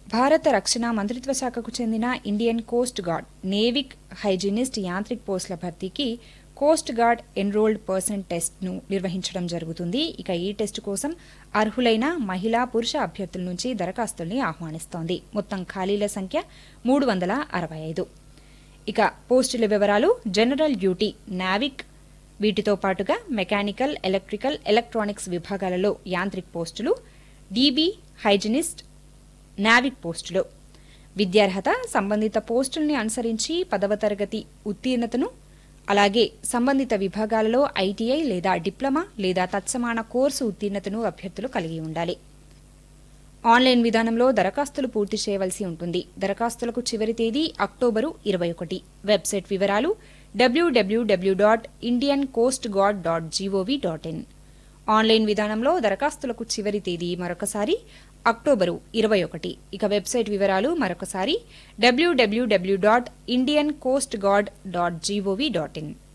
భారత రక్షణ మంత్రిత్వ శాఖకు చెందిన Indian coast guard Navik hygienist Yantrik పోస్టుల భర్తీకి కోస్ట్ గార్డ్ ఎన్రోల్డ్ పర్సన్ టెస్ట్ను నిర్వహించడం జరుగుతుంది ఇక ఈ టెస్టు కోసం అర్హులైన మహిళా పురుష అభ్యర్థుల నుంచి దరఖాస్తుల్ని ఆహ్వానిస్తోంది మొత్తం ఖాళీల సంఖ్య మూడు వందల అరవై ఐదు ఇక పోస్టుల వివరాలు జనరల్ డ్యూటీ నావిక్ వీటితో పాటుగా మెకానికల్ ఎలక్ట్రికల్ ఎలక్ట్రానిక్స్ విభాగాలలో యాంత్రిక్ పోస్టులు డీబీ హైజినిస్ట్ నావిక్ పోస్టులు విద్యార్హత సంబంధిత పోస్టుల్ని అనుసరించి పదవ తరగతి ఉత్తీర్ణతను అలాగే సంబంధిత విభాగాలలో ఐటీఐ లేదా డిప్లొమా లేదా తత్సమాన కోర్సు ఉత్తీర్ణతను అభ్యర్థులు కలిగి ఉండాలి ఆన్లైన్ విధానంలో దరఖాస్తులు పూర్తి చేయవలసి ఉంటుంది దరఖాస్తులకు చివరి తేదీ అక్టోబరు ఇరవై ఒకటి వెబ్సైట్ వివరాలు W W W dot Indian coast guard dot GOV dot IN online విధానంలో దరఖాస్తులకు చివరి తేదీ మరొకసారి అక్టోబరు ఇరవై ఒకటి ఇక వెబ్సైట్ వివరాలు మరొకసారి W W W dot Indian coast guard dot GOV dot in